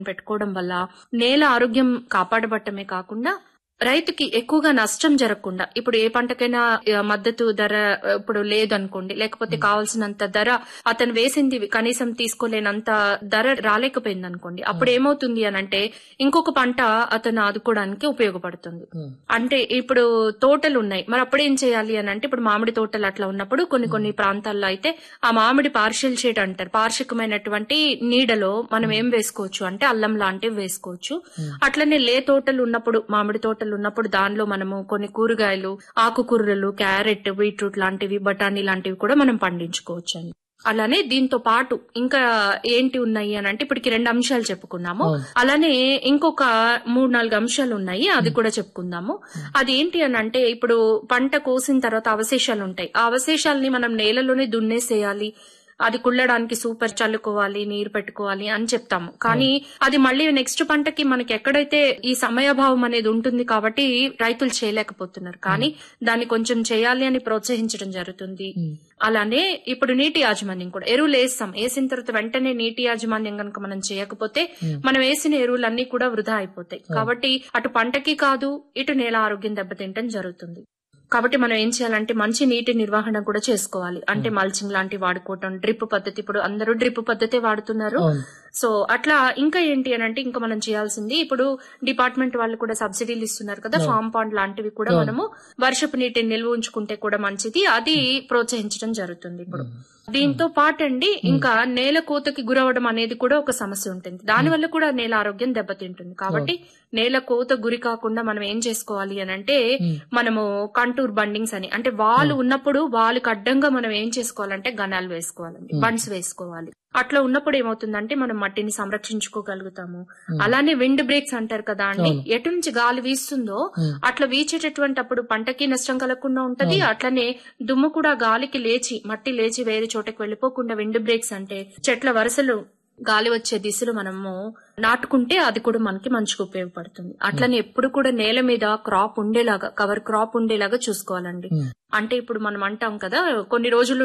పెట్టుకోవడం వల్ల నేల ఆరోగ్యం కాపాడబట్టమే కాకుండా రైతుకి ఎక్కువగా నష్టం జరగకుండా ఇప్పుడు ఏ పంటకైనా ఆ, మద్దతు ధర ఆ, ఇప్పుడు లేదనుకోండి లేకపోతే కావాల్సినంత ధర అతను వేసింది కనీసం తీసుకోలేనంత ధర రాలేకపోయింది అనుకోండి అప్పుడు ఏమవుతుంది అని అంటే ఇంకొక పంట అతను ఆదుకోవడానికి ఉపయోగపడుతుంది అంటే ఇప్పుడు తోటలు ఉన్నాయి మరి అప్పుడు ఏం చేయాలి అని అంటే ఇప్పుడు మామిడి తోటలు అట్లా ఉన్నప్పుడు కొన్ని కొన్ని ప్రాంతాల్లో అయితే ఆ మామిడి పార్షియల్ షేడ్ అంటారు పార్షికమైనటువంటి నీడలో మనం ఏం వేసుకోవచ్చు అంటే అల్లం లాంటివి వేసుకోవచ్చు అట్లనే లే తోటలు ఉన్నప్పుడు మామిడి తోటలు ఉన్నప్పుడు దానిలో మనము కొన్ని కూరగాయలు ఆకుకూరలు క్యారెట్ బీట్రూట్ లాంటివి బఠానీ లాంటివి కూడా మనం పండించుకోవచ్చు అండి అలానే దీంతో పాటు ఇంకా ఏంటి ఉన్నాయి అని అంటే ఇప్పటికి రెండు అంశాలు చెప్పుకున్నాము అవును. అలానే ఇంకొక మూడు నాలుగు అంశాలు ఉన్నాయి అది కూడా చెప్పుకుందాము అది ఏంటి అని అంటే ఇప్పుడు పంట కోసిన తర్వాత అవశేషాలు ఉంటాయి ఆ అవశేషాలని మనం నేలలోనే దున్నేసేయాలి అది కుళ్ళడానికి సూపర్ చల్లుకోవాలి నీరు పెట్టుకోవాలి అని చెప్తాము కానీ అది మళ్ళీ నెక్స్ట్ పంటకి మనకి ఎక్కడైతే ఈ సమయాభావం అనేది ఉంటుంది కాబట్టి రైతులు చేయలేకపోతున్నారు కానీ దాన్ని కొంచెం చేయాలి అని ప్రోత్సహించడం జరుగుతుంది అలానే ఇప్పుడు నీటి యాజమాన్యం కూడా ఎరువులు వేస్తాం వేసిన తర్వాత వెంటనే నీటి యాజమాన్యం కనుక మనం చేయకపోతే మనం వేసిన ఎరువులన్నీ కూడా వృధా అయిపోతాయి కాబట్టి అటు పంటకి కాదు ఇటు నేల ఆరోగ్యం దెబ్బతింటం జరుగుతుంది కాబట్టి మనం ఏం చేయాలంటే మంచి నీటి నిర్వహణ కూడా చేసుకోవాలి అంటే మల్చింగ్ లాంటివి వాడుకోవటం డ్రిప్ పద్ధతి ఇప్పుడు అందరూ డ్రిప్ పద్ధతే వాడుతున్నారు అవును. సో అట్లా ఇంకా ఏంటి అని అంటే ఇంకా మనం చేయాల్సింది ఇప్పుడు డిపార్ట్మెంట్ వాళ్ళు కూడా సబ్సిడీలు ఇస్తున్నారు కదా ఫామ్ పాండ్ లాంటివి కూడా మనము వర్షపు నీటిని నిల్వ ఉంచుకుంటే కూడా మంచిది అది ప్రోత్సహించడం జరుగుతుంది ఇప్పుడు దీంతో పాటండి ఇంకా నేల కోతకి గురవడం అనేది కూడా ఒక సమస్య ఉంటుంది దాని వల్ల కూడా నేల ఆరోగ్యం దెబ్బతింటుంది కాబట్టి నేల కోత గురి కాకుండా మనం ఏం చేసుకోవాలి అని అంటే మనము కంటూర్ బండింగ్స్ అని అంటే వాలు ఉన్నప్పుడు వాళ్ళకి అడ్డంగా మనం ఏం చేసుకోవాలంటే గనాలు వేసుకోవాలండి బండ్స్ వేసుకోవాలి అట్లా ఉన్నప్పుడు ఏమవుతుందంటే మనం మట్టిని సంరక్షించుకోగలుగుతాము అలానే విండ్ బ్రేక్స్ అంటారు కదా అండి ఎటు నుంచి గాలి వీస్తుందో అట్లా వీచేటటువంటి అప్పుడు పంటకి నష్టం కలగకుండా ఉంటది అట్లనే దుమ్ము కూడా గాలికి లేచి మట్టి లేచి వేరే చోటకి వెళ్ళిపోకుండా విండ్ బ్రేక్స్ అంటే చెట్ల వరుసలు గాలి వచ్చే దిశలో మనము నాటుకుంటే అది కూడా మనకి మంచిగా ఉపయోగపడుతుంది అట్లనే ఎప్పుడు కూడా నేల మీద క్రాప్ ఉండేలాగా కవర్ క్రాప్ ఉండేలాగా చూసుకోవాలండి అంటే ఇప్పుడు మనం అంటాం కదా కొన్ని రోజులు